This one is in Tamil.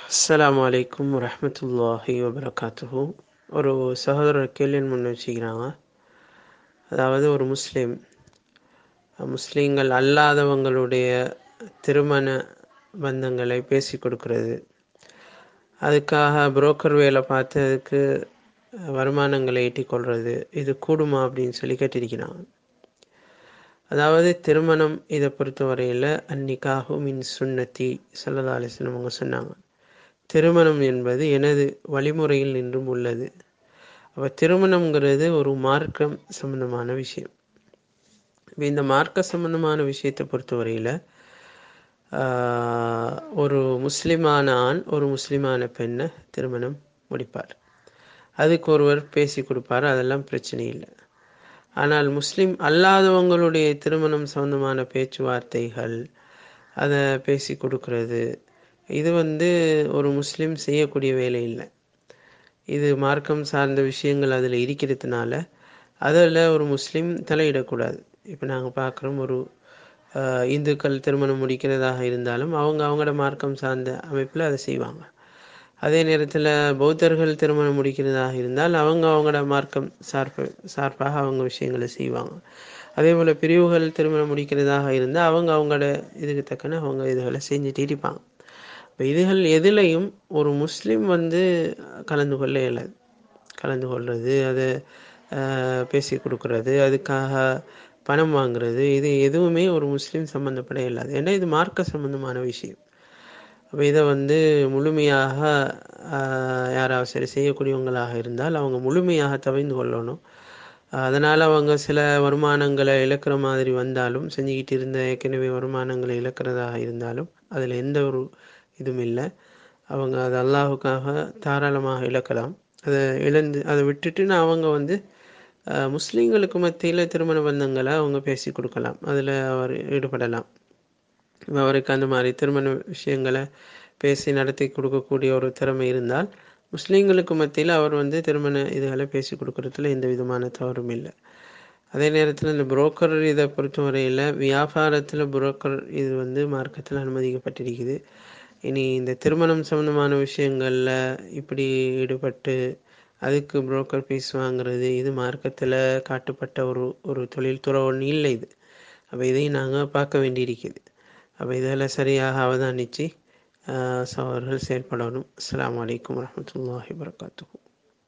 அஸ்ஸலாமு அலைக்கும் வரஹ்மத்துல்லாஹி வபரகாத்துஹு ஒரு சகோதரர் கேள்வி முன் வச்சுக்கிறாங்க அதாவது ஒரு முஸ்லீம் முஸ்லீம்கள் அல்லாதவங்களுடைய திருமண பந்தங்களை பேசி கொடுக்கிறது அதுக்காக புரோக்கர் வேலை பார்த்து அதுக்கு வருமானங்களை ஈட்டிக்கொள்வது இது கூடுமா அப்படின்னு சொல்லி கேட்டிருக்கிறாங்க அதாவது திருமணம் இதை பொறுத்தவரையில் அன்னிக்காகு மின் சுன்னத்தி சல்லதா அலிஸ்லம் அவங்க சொன்னாங்க திருமணம் என்பது எனது வழிமுறையில் நின்றும் உள்ளது அப்போ திருமணம்ங்கிறது ஒரு மார்க்கம் சம்பந்தமான விஷயம் இப்போ இந்த மார்க்க சம்பந்தமான விஷயத்தை பொறுத்தவரையில் ஒரு முஸ்லிமான ஆண் ஒரு முஸ்லிமான பெண்ணை திருமணம் முடிப்பார் அதுக்கு ஒருவர் பேசி கொடுப்பார் அதெல்லாம் பிரச்சனை இல்லை ஆனால் முஸ்லிம் அல்லாதவங்களுடைய திருமணம் சம்பந்தமான பேச்சுவார்த்தைகள் அதை பேசி கொடுக்கறது இது வந்து ஒரு முஸ்லீம் செய்யக்கூடிய வேலை இல்லை இது மார்க்கம் சார்ந்த விஷயங்கள் அதில் இருக்கிறதுனால அதில் ஒரு முஸ்லீம் தலையிடக்கூடாது இப்போ நாங்கள் பார்க்குறோம் ஒரு இந்துக்கள் திருமணம் முடிக்கிறதாக இருந்தாலும் அவங்க அவங்களோட மார்க்கம் சார்ந்த அமைப்பில் அதை செய்வாங்க அதே நேரத்தில் பௌத்தர்கள் திருமணம் முடிக்கிறதாக இருந்தால் அவங்க அவங்களோட மார்க்கம் சார்பு சார்பாக அவங்க விஷயங்களை செய்வாங்க அதே போல் பிரிவுகள் திருமணம் முடிக்கிறதாக இருந்தால் அவங்க அவங்களோட இதுக்கு தக்கன அவங்க இதுகளை செஞ்சுட்டு இருப்பாங்க இப்போ இதுகள் எதுலையும் ஒரு முஸ்லீம் வந்து கலந்து கொள்ள இயலாது கலந்து கொள்வது அதை பேசி கொடுக்கறது அதுக்காக பணம் வாங்குறது இது எதுவுமே ஒரு முஸ்லீம் சம்மந்தப்பட இயலாது ஏன்னா இது மார்க்க சம்பந்தமான விஷயம் அப்போ இதை வந்து முழுமையாக யாராவது சரி செய்யக்கூடியவங்களாக இருந்தால் அவங்க முழுமையாக தவிர்ந்து கொள்ளணும் அதனால் அவங்க சில வருமானங்களை இழக்கிற மாதிரி வந்தாலும் செஞ்சுக்கிட்டு இருந்த ஏற்கனவே வருமானங்களை இழக்கிறதாக இருந்தாலும் அதில் எந்த ஒரு இதுவும் இல்லை அவங்க அது அல்லாஹுக்காக தாராளமாக இழக்கலாம் அதை இழந்து அதை விட்டுட்டு அவங்க வந்து முஸ்லீம்களுக்கு மத்தியில் திருமண பந்தங்களை அவங்க பேசி கொடுக்கலாம் அதில் அவர் ஈடுபடலாம் அவருக்கு அந்த மாதிரி திருமண விஷயங்களை பேசி நடத்தி கொடுக்கக்கூடிய ஒரு திறமை இருந்தால் முஸ்லீம்களுக்கு மத்தியில் அவர் வந்து திருமண இதுகளை பேசி கொடுக்கறதுல எந்த விதமான தவறும் இல்லை அதே நேரத்தில் இந்த புரோக்கர் இதை பொறுத்தவரையில் வியாபாரத்தில் புரோக்கர் இது வந்து மார்க்கத்தில் அனுமதிக்கப்பட்டிருக்குது இனி இந்த திருமணம் சம்மந்தமான விஷயங்களில் இப்படி ஈடுபட்டு அதுக்கு புரோக்கர் ஃபீஸ் வாங்குறது இது மார்க்கத்தில் காட்டப்பட்ட ஒரு ஒரு தொழில்துறை ஒன்று இல்லை இது அப்போ இதையும் நாங்கள் பார்க்க வேண்டியிருக்குது அப்போ இதெல்லாம் சரியாக அவதானித்து சவர்கள் செயல்படணும் அஸ்லாம் வலைக்கம் வரமத்துல்லாஹி வரகாத்து